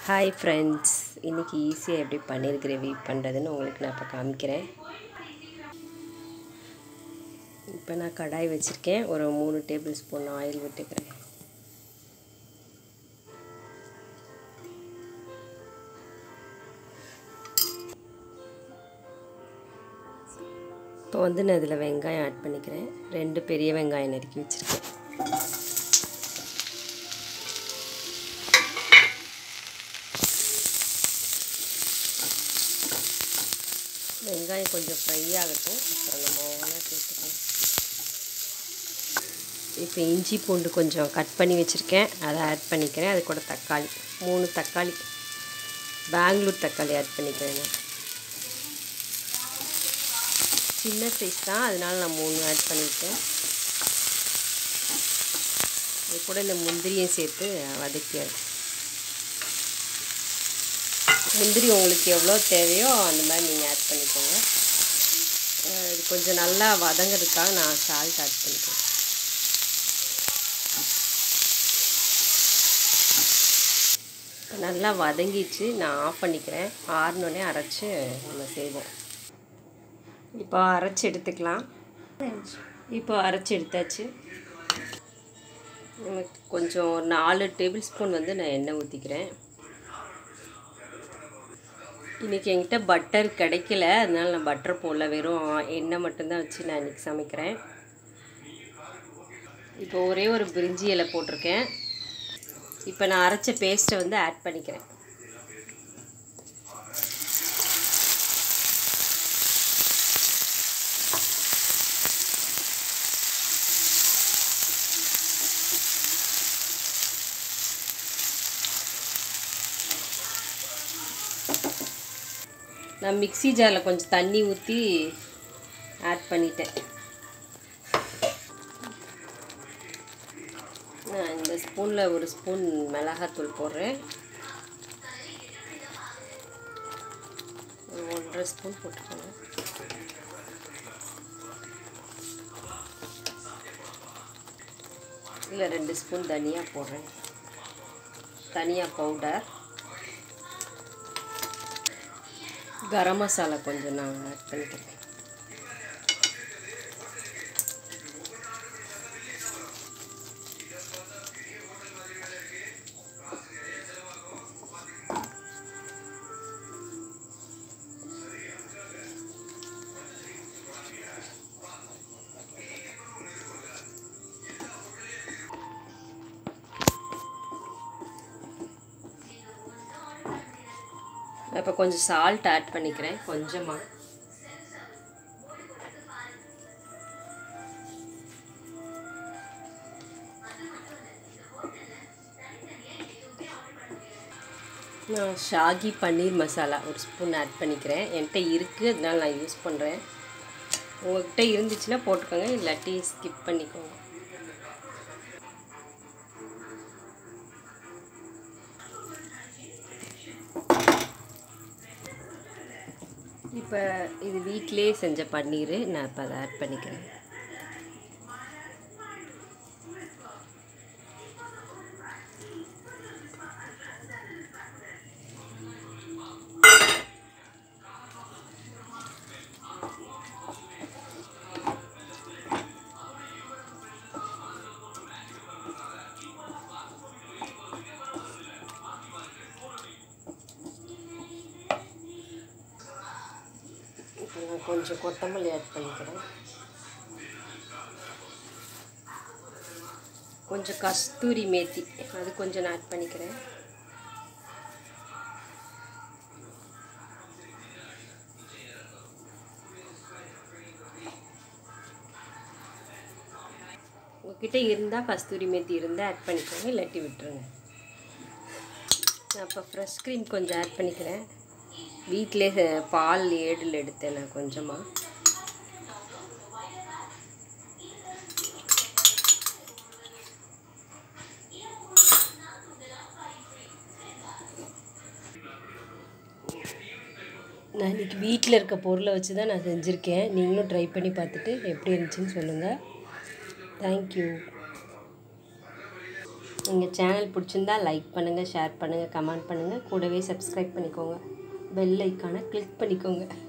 hi friends இன்றைக்கி ஈஸியாக எப்படி பன்னீர் கிரேவி பண்ணுறதுன்னு உங்களுக்கு நான் இப்போ காமிக்கிறேன் இப்போ நான் கடாய் வச்சுருக்கேன் ஒரு மூணு டேபிள் ஸ்பூன் ஆயில் விட்டுக்கிறேன் இப்போ வந்து நான் இதில் வெங்காயம் ஆட் பண்ணிக்கிறேன் ரெண்டு பெரிய வெங்காயம் நறுக்கி வச்சுருக்கேன் வெங்காயம் கொஞ்சம் ஃப்ரை ஆகட்டும் அப்புறம் நம்ம ஒவ்வொன்றா சேர்த்துக்கலாம் இப்போ இஞ்சி பூண்டு கொஞ்சம் கட் பண்ணி வச்சுருக்கேன் அதை ஆட் பண்ணிக்கிறேன் அது கூட தக்காளி மூணு தக்காளி பெங்களூர் தக்காளி ஆட் பண்ணிக்கிறேன் நான் சின்ன சைஸ் தான் அதனால நான் மூணு ஆட் பண்ணியிருக்கேன் அது கூட இந்த முந்திரியும் சேர்த்து வதக்கியாச்சு முந்திரி உங்களுக்கு எவ்வளோ தேவையோ அந்த மாதிரி நீங்கள் ஆட் பண்ணிக்கோங்க இது கொஞ்சம் நல்லா வதங்கிறதுக்காக நான் சால்ட் ஆட் பண்ணிக்கிறேன் நல்லா வதங்கிச்சு நான் ஆஃப் பண்ணிக்கிறேன் ஆறினோடனே அரைச்சி நம்ம செய்வோம் இப்போ அரைச்சி எடுத்துக்கலாம் இப்போ அரைச்சி எடுத்தாச்சு நமக்கு கொஞ்சம் ஒரு நாலு டேபிள் ஸ்பூன் வந்து நான் எண்ணெய் ஊற்றிக்கிறேன் இன்றைக்கி என்கிட்ட பட்டர் கிடைக்கல அதனால் நான் பட்டர் போடல வெறும் எண்ணெய் மட்டும்தான் வச்சு நான் இன்றைக்கி சமைக்கிறேன் இப்போ ஒரே ஒரு பிரிஞ்சி இலை போட்டிருக்கேன் இப்போ நான் அரைச்ச பேஸ்ட்டை வந்து ஆட் பண்ணிக்கிறேன் நான் மிக்சி ஜாரில் கொஞ்சம் தண்ணி ஊற்றி ஆட் பண்ணிட்டேன் நான் இந்த ஸ்பூனில் ஒரு ஸ்பூன் மிளகாத்தூள் போடுறேன் ஒன்றரை ஸ்பூன் போட்டுக்கோங்க இல்லை ரெண்டு ஸ்பூன் தனியா போடுறேன் தனியா பவுடர் கரம் மசாலா கொஞ்சம் நான் ஆட் பண்ணிக்கிறேன் இப்போ கொஞ்சம் சால்ட் ஆட் பண்ணிக்கிறேன் கொஞ்சமாக நான் ஷாகி பன்னீர் மசாலா ஒரு ஸ்பூன் ஆட் பண்ணிக்கிறேன் என்கிட்ட இருக்குது அதனால நான் யூஸ் பண்ணுறேன் உங்கள்கிட்ட இருந்துச்சுன்னா போட்டுக்கோங்க இல்லாட்டி ஸ்கிப் பண்ணிக்கோங்க இப்போ இது வீட்டிலே செஞ்ச பன்னீர் நான் இப்போ அதை ஆட் பண்ணிக்கிறேன் இப்போ நான் கொஞ்சம் கொத்தமல்லி ஆட் பண்ணிக்கிறேன் கொஞ்சம் கஸ்தூரி மேத்தி அது கொஞ்சம் நான் ஆட் பண்ணிக்கிறேன் உங்ககிட்ட இருந்தால் கஸ்தூரி மேத்தி இருந்தால் ஆட் பண்ணிக்கோங்க இல்லாட்டி விட்டுருங்க நான் இப்போ ஃப்ரெஷ் க்ரீம் கொஞ்சம் ஆட் பண்ணிக்கிறேன் வீட்டிலே பால் ஏடில் எடுத்தேன் நான் கொஞ்சமாக நான் இன்றைக்கி வீட்டில் இருக்க பொருளை வச்சு தான் நான் செஞ்சுருக்கேன் நீங்களும் ட்ரை பண்ணி பார்த்துட்டு எப்படி இருந்துச்சுன்னு சொல்லுங்கள் தேங்க்யூ எங்கள் சேனல் பிடிச்சிருந்தா லைக் பண்ணுங்கள் ஷேர் பண்ணுங்கள் கமெண்ட் பண்ணுங்கள் கூடவே சப்ஸ்கிரைப் பண்ணிக்கோங்க பெல் ஐக்கானை கிளிக் பண்ணிக்கோங்க